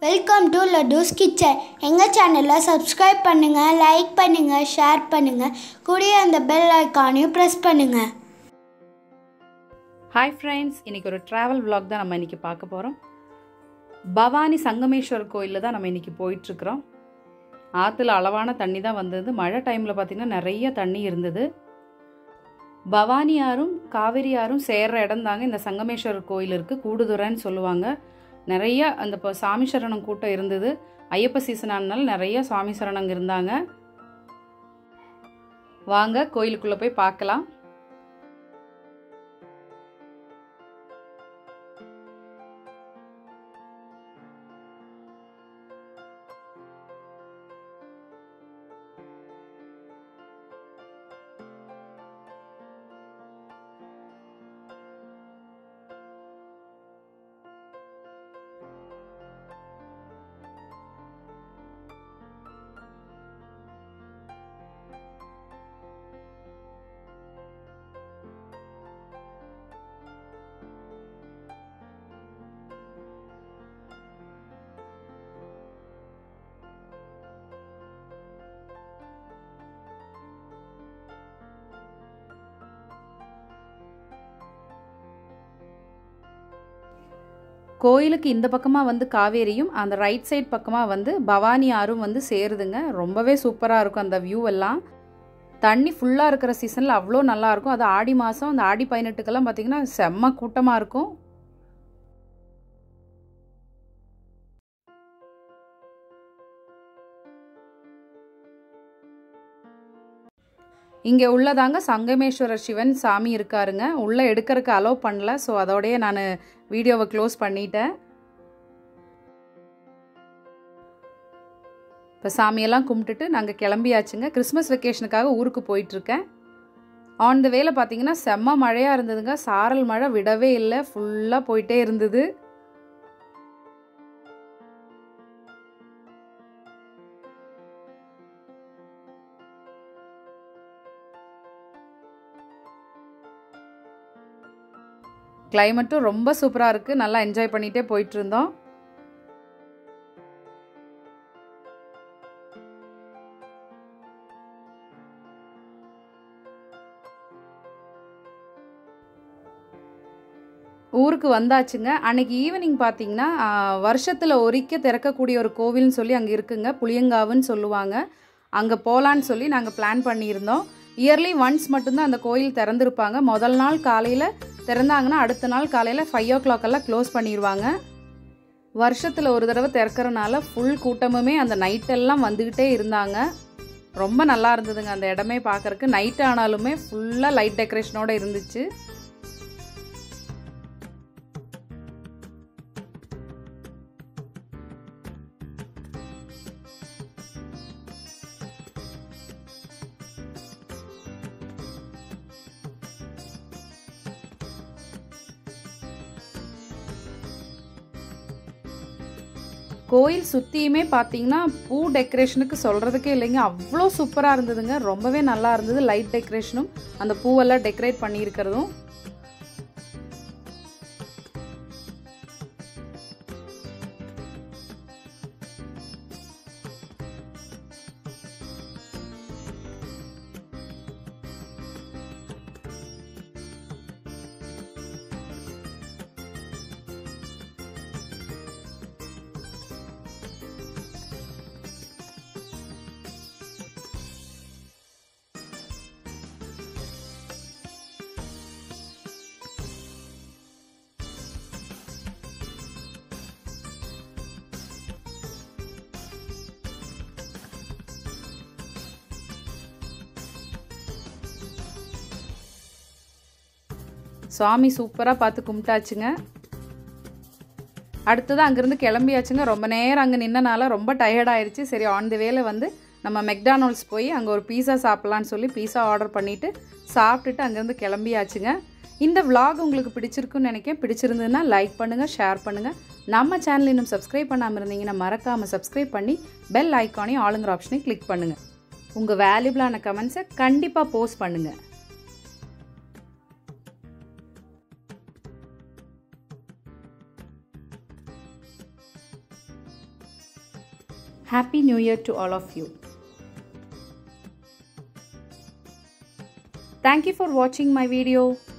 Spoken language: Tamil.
வெல்கம் டு லட்டூஸ் கிச்சன் எங்கள் சேனலை சப்ஸ்கிரைப் பண்ணுங்கள் லைக் பண்ணுங்கள் ஷேர் பண்ணுங்கள் கூடிய அந்த பெல் ஐக்கானையும் ப்ரெஸ் பண்ணுங்கள் ஹாய் ஃப்ரெண்ட்ஸ் இன்றைக்கி ஒரு ட்ராவல் vlog தான் நம்ம இன்றைக்கி பார்க்க போகிறோம் பவானி சங்கமேஸ்வரர் கோயிலில் தான் நம்ம இன்றைக்கி போயிட்டுருக்குறோம் ஆற்றுல அளவான தண்ணி தான் வந்தது மழை டைமில் பார்த்திங்கன்னா நிறைய தண்ணி இருந்தது பவானி ஆறும் காவேரி ஆறும் சேர்ற இடம் தாங்க இந்த சங்கமேஸ்வரர் கோயில் இருக்குது கூடுதுறைன்னு சொல்லுவாங்க நிறைய அந்த இப்போ சாமி சரணம் கூட்டம் இருந்தது ஐயப்ப சீசன் ஆனால நிறைய சுவாமி சரணங்க இருந்தாங்க வாங்க கோயிலுக்குள்ளே போய் பார்க்கலாம் கோயிலுக்கு இந்த பக்கமாக வந்து காவேரியும் அந்த ரைட் சைட் பக்கமாக வந்து பவானி ஆறும் வந்து சேருதுங்க ரொம்பவே சூப்பராக இருக்கும் அந்த வியூ எல்லாம் தண்ணி ஃபுல்லாக இருக்கிற சீசனில் அவ்வளோ நல்லாயிருக்கும் அது ஆடி மாதம் அந்த ஆடி பதினெட்டுக்கெல்லாம் பார்த்திங்கன்னா செம்ம கூட்டமாக இருக்கும் இங்கே உள்ளதாங்க சங்கமேஸ்வரர் சிவன் சாமி இருக்காருங்க உள்ளே எடுக்கிறதுக்கு அலோவ் பண்ணல ஸோ அதோடய நான் வீடியோவை க்ளோஸ் பண்ணிட்டேன் இப்போ சாமியெல்லாம் கும்பிட்டுட்டு நாங்கள் கிளம்பியாச்சுங்க கிறிஸ்மஸ் வெக்கேஷனுக்காக ஊருக்கு போயிட்டுருக்கேன் ஆன் த வேல பார்த்தீங்கன்னா செம்ம மழையாக இருந்ததுங்க சாரல் மழை விடவே இல்லை ஃபுல்லாக போயிட்டே இருந்தது கிளைமேட்டும் ரொம்ப சூப்பராக இருக்குது நல்லா என்ஜாய் பண்ணிகிட்டே போயிட்டு இருந்தோம் ஊருக்கு வந்தாச்சுங்க அன்னைக்கு ஈவினிங் பார்த்தீங்கன்னா வருஷத்தில் ஒரிக்க திறக்கக்கூடிய ஒரு கோவில்னு சொல்லி அங்கே இருக்குங்க புளியங்காவுன்னு சொல்லுவாங்க அங்கே போகலான்னு சொல்லி நாங்கள் பிளான் பண்ணியிருந்தோம் இயர்லி ஒன்ஸ் மட்டும்தான் அந்த கோயில் திறந்துருப்பாங்க முதல் நாள் காலையில் திறந்தாங்கன்னா அடுத்த நாள் காலையில் ஃபைவ் ஓ கிளாக்கெல்லாம் க்ளோஸ் பண்ணிடுவாங்க வருஷத்தில் ஒரு தடவை திறக்கறனால ஃபுல் கூட்டமுமே அந்த நைட்டெல்லாம் வந்துக்கிட்டே இருந்தாங்க ரொம்ப நல்லா இருந்ததுங்க அந்த இடமே பார்க்குறக்கு நைட் ஆனாலுமே ஃபுல்லாக லைட் டெக்கரேஷனோடு இருந்துச்சு கோயில் சுற்றியுமே பார்த்தீங்கன்னா பூ டெக்கரேஷனுக்கு சொல்கிறதுக்கே இல்லைங்க அவ்வளோ சூப்பராக இருந்ததுங்க ரொம்பவே நல்லா இருந்தது லைட் டெக்கரேஷனும் அந்த பூவெல்லாம் டெக்கரேட் பண்ணியிருக்கிறதும் சுவாமி சூப்பராக பார்த்து கும்பிட்டாச்சுங்க அடுத்தது அங்கேருந்து கிளம்பியாச்சுங்க ரொம்ப நேரம் அங்கே நின்னனால ரொம்ப டயர்ட் ஆயிடுச்சு சரி ஆன் தி வேல வந்து நம்ம மெக்டானல்ட்ஸ் போய் அங்கே ஒரு பீஸா சாப்பிட்லான்னு சொல்லி பீஸா ஆர்டர் பண்ணிவிட்டு சாப்பிட்டுட்டு அங்கேருந்து கிளம்பியாச்சுங்க இந்த vlog உங்களுக்கு பிடிச்சிருக்குன்னு நினைக்கிறேன் பிடிச்சிருந்ததுன்னா லைக் பண்ணுங்கள் ஷேர் பண்ணுங்கள் நம்ம சேனல் இன்னும் சப்ஸ்கிரைப் பண்ணாமல் இருந்தீங்கன்னா மறக்காமல் சப்ஸ்கிரைப் பண்ணி பெல் ஐக்கானையும் ஆளுங்கிற ஆப்ஷனையும் கிளிக் பண்ணுங்கள் உங்கள் வேல்யூபிளான கமெண்ட்ஸை கண்டிப்பாக போஸ்ட் பண்ணுங்கள் happy new year to all of you Thank you for watching my video.